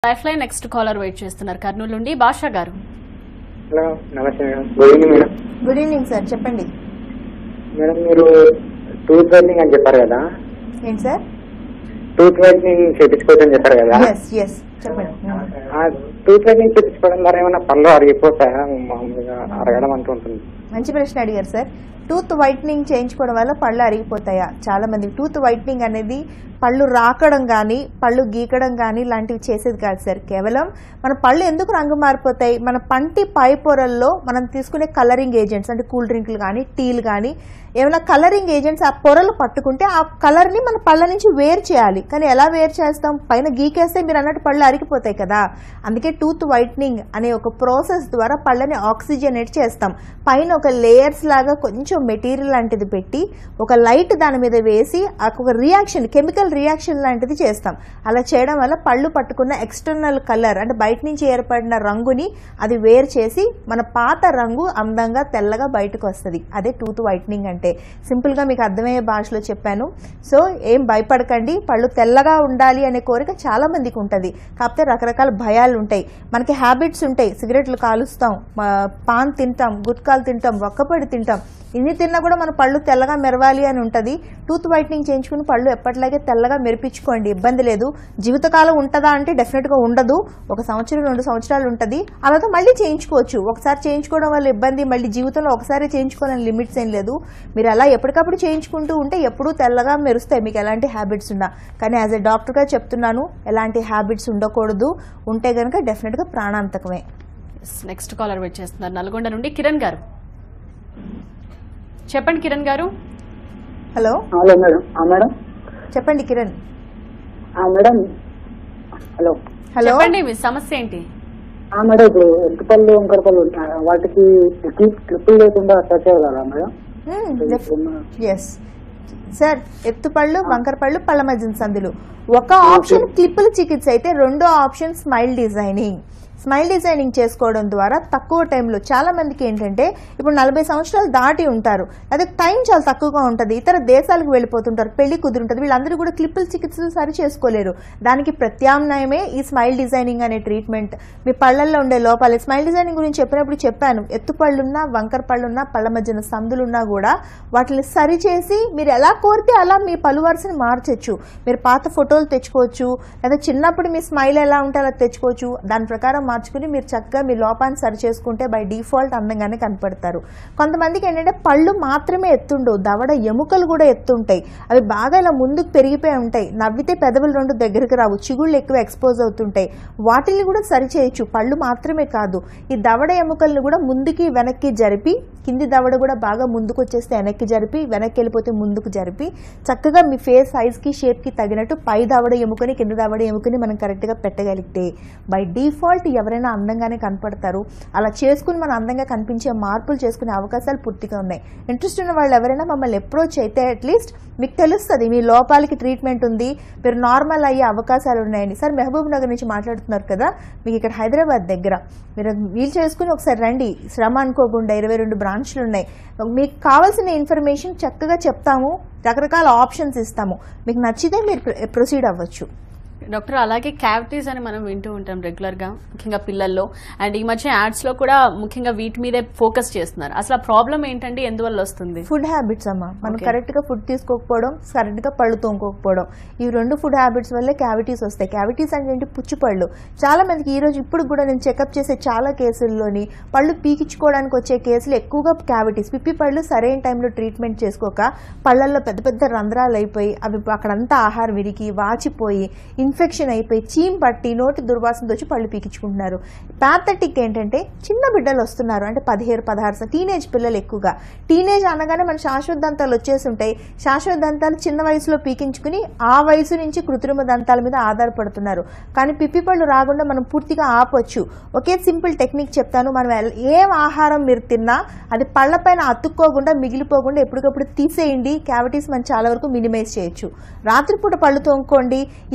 Life line next caller wait చేస్తున్నారు కర్నూలు నుండి Basha garu hello నమస్తే madam good evening madam good evening sir చెప్పండి madam మీరు టూత్ వైట్నింగ్ అని చెప్పారు కదా ఏంటి సార్ టూత్ వైట్నింగ్ చేయించుకోవచ్చని చెప్పారు కదా ఎస్ ఎస్ చెప్పండి ఆ టూత్ వైట్నింగ్ చేయించుకోవడం ద్వారా ఏమైనా పళ్ళు అరిగిపోతాయా మామూలుగా అరగడం అంటూ ఉంటుంది మంచి ప్రశ్న అడిగారు సార్ టూత్ వైట్నింగ్ చేయించుకోవడం వల్ల పళ్ళు అరిగిపోతాయా చాలా మంది టూత్ వైట్నింగ్ అనేది పళ్ళు రాకడం కానీ పళ్ళు గీకడం కానీ లాంటివి చేసేది కాదు సార్ కేవలం మన పళ్ళు ఎందుకు రంగు మారిపోతాయి మన పంటి పై పొరల్లో మనం తీసుకునే కలరింగ్ ఏజెంట్స్ అంటే కూల్ డ్రింక్లు కానీ టీలు కానీ ఏమైనా కలరింగ్ ఏజెంట్స్ ఆ పొరలు పట్టుకుంటే ఆ కలర్ని మన పళ్ళ నుంచి వేరు చేయాలి కానీ ఎలా వేరు చేస్తాం పైన గీకేస్తే మీరు అన్నట్టు పళ్ళు అరిగిపోతాయి కదా అందుకే టూత్ వైట్నింగ్ అనే ఒక ప్రాసెస్ ద్వారా పళ్ళని ఆక్సిజనేట్ చేస్తాం పైన ఒక లేయర్స్ లాగా కొంచెం మెటీరియల్ లాంటిది పెట్టి ఒక లైట్ దాని మీద వేసి ఆ ఒక రియాక్షన్ కెమికల్ రియాక్షన్ లాంటిది చేస్తాం అలా చేయడం వల్ల పళ్ళు పట్టుకున్న ఎక్స్టర్నల్ కలర్ అంటే బయట నుంచి ఏర్పడిన రంగుని అది వేరు చేసి మన పాత రంగు అందంగా తెల్లగా బయటకు వస్తుంది అదే టూత్ వైట్నింగ్ అంటే సింపుల్గా మీకు అర్థమయ్యే భాషలో చెప్పాను సో ఏం భయపడకండి పళ్ళు తెల్లగా ఉండాలి అనే కోరిక చాలా మందికి ఉంటుంది కాకపోతే రకరకాల భయాలు ఉంటాయి మనకి హ్యాబిట్స్ ఉంటాయి సిగరెట్లు కాలుస్తాం మా- పాన్ తింటాం గుట్కాలు తింటాం ఒక్కపడి తింటాం ఇన్ని తిన్నా కూడా మన పళ్ళు తెల్లగా మెరవాలి అని ఉంటుంది టూత్ వైట్నింగ్ చేయించుకుని పళ్ళు ఎప్పటిలాగే తెల్లగా మెరిపించుకోండి ఇబ్బంది లేదు జీవితకాలం ఉంటుందా అంటే డెఫినెట్గా ఉండదు ఒక సంవత్సరం రెండు సంవత్సరాలు ఉంటుంది అలాగే మళ్ళీ చేయించుకోవచ్చు ఒకసారి చేయించుకోవడం వల్ల ఇబ్బంది మళ్ళీ జీవితంలో ఒకసారి చేయించుకోవాలని లిమిట్స్ ఏం లేదు మీరు అలా ఎప్పటికప్పుడు చేయించుకుంటూ ఉంటే ఎప్పుడూ తెల్లగా మెరుస్తాయి మీకు ఎలాంటి హ్యాబిట్స్ ఉన్నా కానీ యాజ్ ఎ డాక్టర్గా చెప్తున్నాను ఎలాంటి హ్యాబిట్స్ ఉండకూడదు ఉంటే కనుక డెఫినెట్గా ప్రాణాంతకమే నెక్స్ట్ కాలర్ వెయిట్ చేస్తున్నారు నల్గొండ నుండి కిరణ్ గారు చెప్పండి కిరణ్ గారు హలో హలో మేడం మేడం చెప్పండి కిరణ్ మేడం హలో హలో చెప్పండి మీ సమస్య ఏంటి మేడం ఇప్పుడు ఎంటుపళ్ళు వంకరపళ్ళు వాటికి క్లిప్పులు లేకుండా టచ్ కదా మేడం ఎస్ సార్ ఎత్తుపళ్ళు వంకరపళ్ళు పళ్ళ మధ్యన సందులు ఒక ఆప్షన్ క్లిప్పుల చికిత్స అయితే రెండో option smile designing smile designing చేసుకోవడం ద్వారా తక్కువ టైంలో చాలా మందికి ఏంటంటే ఇప్పుడు నలభై సంవత్సరాలు దాటి ఉంటారు అదే టైం చాలా తక్కువగా ఉంటుంది ఇతర దేశాలకు వెళ్ళిపోతుంటారు పెళ్లి కుదురుంటుంది వీళ్ళందరూ కూడా క్లిప్పుల చికిత్సలు సరి చేసుకోలేరు దానికి ప్రత్యామ్నాయమే ఈ స్మైల్ డిజైనింగ్ అనే ట్రీట్మెంట్ మీ పళ్ళల్లో ఉండే లోపాలు స్మైల్ డిజైనింగ్ గురించి చెప్పినప్పుడు చెప్పాను ఎత్తుపళ్ళున్నా వంకర పళ్ళున్నా పళ్ళ మధ్యన సందులున్నా కూడా వాటిని సరిచేసి మీరు ఎలా కోరితే అలా మీ పలు వరుసని మార్చొచ్చు మీరు పాత ఫోటోలు తెచ్చుకోవచ్చు లేదా చిన్నప్పుడు మీ స్మైల్ ఎలా ఉంటే అలా తెచ్చుకోవచ్చు దాని ప్రకారం మార్చుకుని మీరు చక్కగా మీ లోపాన్ని సరి చేసుకుంటే బై డిఫాల్ట్ అందంగానే కనపడతారు కొంతమందికి ఏంటంటే పళ్ళు మాత్రమే ఎత్తుండవు దవడ ఎముకలు కూడా ఎత్తుంటాయి అవి బాగా ఇలా ముందుకు పెరిగిపోయి ఉంటాయి నవ్వితే పెదవులు రెండు దగ్గరికి రావు చిగుళ్ళు ఎక్కువ ఎక్స్పోజ్ అవుతుంటాయి వాటిని కూడా సరి చేయొచ్చు పళ్ళు మాత్రమే కాదు ఈ దవడ ఎముకలను కూడా ముందుకి వెనక్కి జరిపి కింది దవడ కూడా బాగా ముందుకు వచ్చేస్తే వెనక్కి జరిపి వెనక్కి వెళ్ళిపోతే ముందుకు జరిపి చక్కగా మీ ఫేస్ సైజ్కి షేప్కి తగినట్టు పై దవడ ఎముకని కింద దవడ ఎముకని మనం కరెక్ట్గా పెట్టగలిగితే బై డిఫాల్ట్ ఎవరైనా అందంగానే కనపడతారు అలా చేసుకుని మనం అందంగా కనిపించే మార్పులు చేసుకునే అవకాశాలు పూర్తిగా ఉన్నాయి ఇంట్రెస్ట్ ఉన్న వాళ్ళు ఎవరైనా మమ్మల్ని అప్రోచ్ అయితే అట్లీస్ట్ మీకు తెలుస్తుంది మీ లోపాలకి ట్రీట్మెంట్ ఉంది మీరు నార్మల్ అయ్యే అవకాశాలు ఉన్నాయని సార్ మహబూబ్ నగర్ నుంచి మాట్లాడుతున్నారు కదా మీకు ఇక్కడ హైదరాబాద్ దగ్గర మీరు వీలు చేసుకుని ఒకసారి రండి శ్రమ అనుకోకుండా ఇరవై రెండు బ్రాంచ్లు ఉన్నాయి మీకు కావాల్సిన ఇన్ఫర్మేషన్ చక్కగా చెప్తాము రకరకాల ఆప్షన్స్ ఇస్తాము మీకు నచ్చితే మీరు ప్రొసీడ్ అవ్వచ్చు డాక్టర్ అలాగే క్యావిటీస్ అని మనం వింటూ ఉంటాం రెగ్యులర్ గా ముఖ్యంగా పిల్లల్లో అండ్ ఈ మధ్య యాడ్స్ లో కూడా ముఖ్యంగా వీటి మీదే ఫోకస్ చేస్తున్నారు అసలు ఆ ప్రాబ్లం ఏంటంటే ఎందువల్ల వస్తుంది ఫుడ్ హ్యాబిట్స్ అమ్మా మనం Okay. కరెక్ట్ గా ఫుడ్ తీసుకోకపోవడం కరెక్ట్ గా పళ్ళు తోముకోకపోవడం ఈ రెండు ఫుడ్ హ్యాబిట్స్ వల్లే క్యావిటీస్ వస్తాయి క్యావిటీస్ అంటే ఏంటి పుచ్చిపళ్ళు చాలా మందికి ఈ రోజు ఇప్పుడు కూడా నేను చెకప్ చేసే చాలా కేసుల్లోని పళ్ళు పీకించుకోవడానికి వచ్చే కేసులు ఎక్కువగా క్యావిటీస్ పిప్పి పళ్ళు సరైన టైంలో ట్రీట్మెంట్ చేసుకోక పళ్ళల్లో పెద్ద పెద్ద రంధ్రాలు అయిపోయి అవి అక్కడంతా ఆహారం విరిగి వాచిపోయి ఇన్ఫెక్షన్ అయిపోయి చీమ్ పట్టి నోటి దుర్వాసనతో వచ్చి పళ్ళు పీకించుకుంటున్నారు ప్యాథటిక్ ఏంటంటే చిన్న బిడ్డలు వస్తున్నారు అంటే పదిహేడు పదహారు టీనేజ్ పిల్లలు ఎక్కువగా టీనేజ్ అనగానే మన శాశ్వత దంతాలు వచ్చేసి ఉంటాయి శాశ్వత దంతాలు చిన్న వయసులో పీకించుకుని ఆ వయసు నుంచి కృత్రిమ దంతాల మీద ఆధారపడుతున్నారు కానీ పిప్పి పళ్ళు రాకుండా మనం పూర్తిగా ఆపొచ్చు ఒకే సింపుల్ టెక్నిక్ చెప్తాను మనం ఎల్- ఏం ఆహారం మీరు తిన్నా అది పళ్ళపైన అతుక్కోకుండా మిగిలిపోకుండా ఎప్పటికప్పుడు తీసేయండి క్యావిటీస్ మనం చాలా వరకు మినిమైజ్ చేయొచ్చు రాత్రిపూట పళ్ళు తోముకోండి ఈ పిప్పి పళ్ళ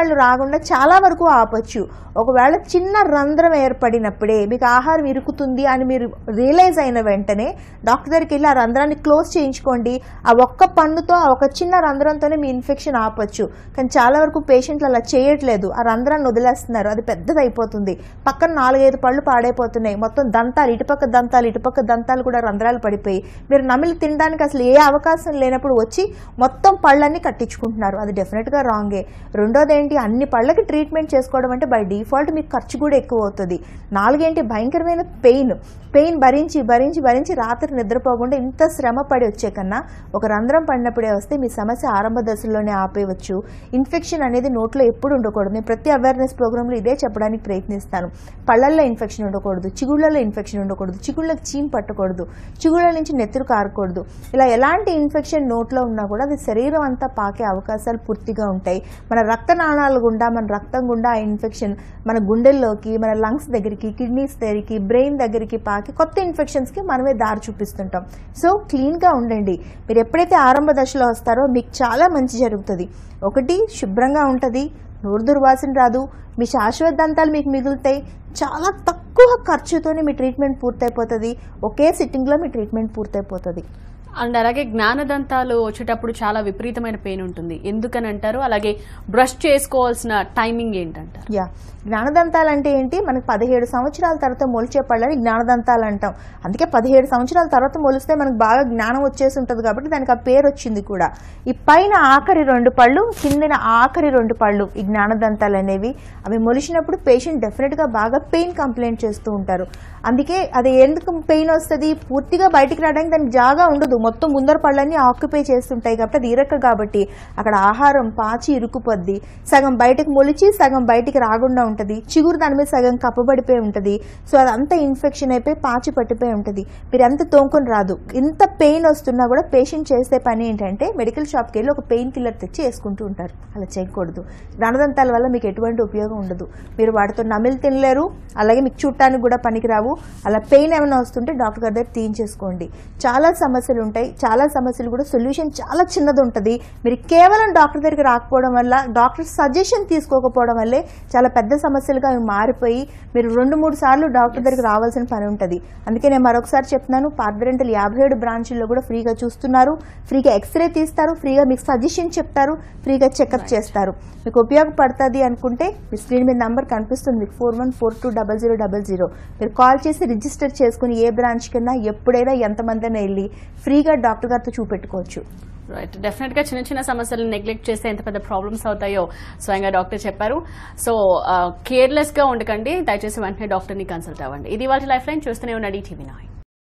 పళ్ళు రాకుండా చాలా వరకు ఆపొచ్చు ఒకవేళ చిన్న రంధ్రం ఏర్పడినప్పుడే మీకు ఆహారం ఇరుకుతుంది అని మీరు రియలైజ్ అయిన వెంటనే డాక్టర్ దగ్గరికి వెళ్ళి ఆ రంధ్రాన్ని క్లోజ్ చేయించుకోండి ఆ ఒక్క పన్నుతో ఆ ఒక చిన్న రంధ్రంతోనే మీ ఇన్ఫెక్షన్ ఆపొచ్చు కానీ చాలా వరకు పేషెంట్లు అలా చేయట్లేదు ఆ రంధ్రాన్ని వదిలేస్తున్నారు అది పెద్దది అయిపోతుంది పక్కన నాలుగైదు పళ్ళు పాడైపోతున్నాయి మొత్తం దంతాలు ఇటుపక్క దంతాలు ఇటుపక్క దంతాలు కూడా రంధ్రాలు పడిపోయి మీరు నమిలి తినడానికి అసలు ఏ అవకాశం లేనప్పుడు వచ్చి మొత్తం పళ్ళన్నీ కట్టించుకుంటున్నారు అది డెఫినెట్గా రాంగే రెండోది ఏంటి అన్ని పళ్ళకి ట్రీట్మెంట్ చేసుకోవడం అంటే బై డిఫాల్ట్ మీకు ఖర్చు కూడా ఎక్కువ అవుతుంది నాలుగేంటి భయంకరమైన పెయిన్ పెయిన్ భరించి భరించి భరించి రాత్రి నిద్రపోకుండా ఇంత శ్రమ పడి వచ్చే కన్నా ఒక రంధ్రం పడినప్పుడే వస్తే మీ సమస్య ఆరంభ దశలోనే ఆపేయవచ్చు ఇన్ఫెక్షన్ అనేది నోట్లో ఎప్పుడు ఉండకూడదు నేను ప్రతి అవేర్నెస్ ప్రోగ్రాంలో ఇదే చెప్పడానికి ప్రయత్నిస్తాను పళ్ళల్లో ఇన్ఫెక్షన్ ఉండకూడదు చిగుళ్ళలో ఇన్ఫెక్షన్ ఉండకూడదు చిగుళ్ళకి చీమ్ పట్టకూడదు చిగుళ్ళ నుంచి నెత్తురు కారకూడదు ఇలా ఎలాంటి ఇన్ఫెక్షన్ నోట్లో ఉన్నా కూడా అది శరీరం అంతా పాకే అవకాశాలు పూర్తిగా ఉంటాయి మన రక్తనాళాల గుండా మన రక్తం గుండా ఆ ఇన్ఫెక్షన్ మన గుండెల్లోకి మన లంగ్స్ దగ్గరికి కిడ్నీస్ దగ్గరికి బ్రెయిన్ దగ్గరికి పాకి కొత్త ఇన్ఫెక్షన్స్కి మనమే దారి చూపిస్తుంటాం సో క్లీన్గా ఉండండి మీరు ఎప్పుడైతే ఆరంభ దశలో వస్తారో మీకు చాలా మంచి జరుగుతుంది ఒకటి శుభ్రంగా ఉంటుంది నోరు దుర్వాసన రాదు మీ శాశ్వత దంతాలు మీకు మిగులుతాయి చాలా తక్కువ ఖర్చుతోనే మీ ట్రీట్మెంట్ పూర్తయిపోతుంది ఒకే సిట్టింగ్లో మీ ట్రీట్మెంట్ పూర్తయిపోతుంది అండ్ అలాగే జ్ఞానదంతాలు వచ్చేటప్పుడు చాలా విపరీతమైన పెయిన్ ఉంటుంది ఎందుకని అంటారు అలాగే బ్రష్ చేసుకోవాల్సిన టైమింగ్ ఏంటంటారు యా జ్ఞానదంతాలు అంటే ఏంటి మనకు పదిహేడు సంవత్సరాల తర్వాత మొలిచే పళ్ళని జ్ఞానదంతాలు అంటాం అందుకే పదిహేడు సంవత్సరాల తర్వాత మొలిస్తే మనకు బాగా జ్ఞానం వచ్చేసి ఉంటుంది కాబట్టి దానికి ఆ పేరు వచ్చింది కూడా ఈ పైన ఆఖరి రెండు పళ్ళు కిందిన ఆఖరి రెండు పళ్ళు ఈ జ్ఞానదంతాలు అనేవి అవి మొలిచినప్పుడు పేషెంట్ డెఫినెట్గా బాగా పెయిన్ కంప్లైంట్ చేస్తూ ఉంటారు అందుకే అది ఎందుకు పెయిన్ వస్తుంది పూర్తిగా బయటికి రావడానికి దానికి జాగా ఉండదు మొత్తం ముందర పళ్ళన్నీ ఆక్యుపై చేస్తుంటాయి కాబట్టి అది ఇరక్క కాబట్టి అక్కడ ఆహారం పాచి ఇరుకుపోద్ది సగం బయటకు మొలిచి సగం బయటికి రాకుండా ఉంటుంది చిగురు దాని మీద సగం కప్పబడిపోయి ఉంటుంది సో అదంతా ఇన్ఫెక్షన్ అయిపోయి పాచి పట్టిపోయి ఉంటుంది మీరు ఎంత తోముకొని రాదు ఇంత పెయిన్ వస్తున్నా కూడా పేషెంట్ చేసే పని ఏంటంటే మెడికల్ షాప్కి వెళ్ళి ఒక పెయిన్ కిల్లర్ తెచ్చి వేసుకుంటూ ఉంటారు అలా చేయకూడదు రణదంతాల వల్ల మీకు ఎటువంటి ఉపయోగం ఉండదు మీరు వాటితో నమిలి తినలేరు అలాగే మీకు చూడటానికి కూడా పనికిరావు అలా పెయిన్ ఏమైనా వస్తుంటే డాక్టర్ గారి దగ్గర తీయించేసుకోండి చాలా సమస్యలు ఉంటాయి చాలా సమస్యలు కూడా సొల్యూషన్ చాలా చిన్నది ఉంటుంది మీరు కేవలం డాక్టర్ దగ్గరికి రాకపోవడం వల్ల డాక్టర్ సజెషన్ తీసుకోకపోవడం వల్లే చాలా పెద్ద సమస్యలుగా అవి మారిపోయి మీరు రెండు మూడు సార్లు డాక్టర్ దగ్గరికి రావాల్సిన పని ఉంటుంది అందుకే నేను మరొకసారి చెప్తున్నాను పార్వరెంటల్ యాభై ఏడు బ్రాంచుల్లో కూడా ఫ్రీగా చూస్తున్నారు ఫ్రీగా ఎక్స్రే తీస్తారు ఫ్రీగా మీకు సజెషన్ చెప్తారు ఫ్రీగా చెకప్ చేస్తారు మీకు ఉపయోగపడుతుంది అనుకుంటే మీ స్క్రీన్ మీద నంబర్ కనిపిస్తుంది మీకు four one four two double zero double zero మీరు కాల్ చేసి రిజిస్టర్ చేసుకుని ఏ బ్రాంచ్ కన్నా ఎప్పుడైనా ఎంతమంది అయినా వెళ్ళి ఫ్రీగా డాక్టర్ గారితో చూపెట్టుకోవచ్చు రైట్ డెఫినెట్ గా చిన్న చిన్న సమస్యలు నెగ్లెక్ట్ చేస్తే ఎంత పెద్ద ప్రాబ్లమ్స్ అవుతాయో స్వయంగా డాక్టర్ చెప్పారు సో కేర్లెస్ గా ఉండకండి దయచేసి వెంటనే డాక్టర్ ని కన్సల్ట్ అవ్వండి ఇది వాళ్ళ లైఫ్ లైన్ చూస్తూనే ఉన్న టీవీ నైన్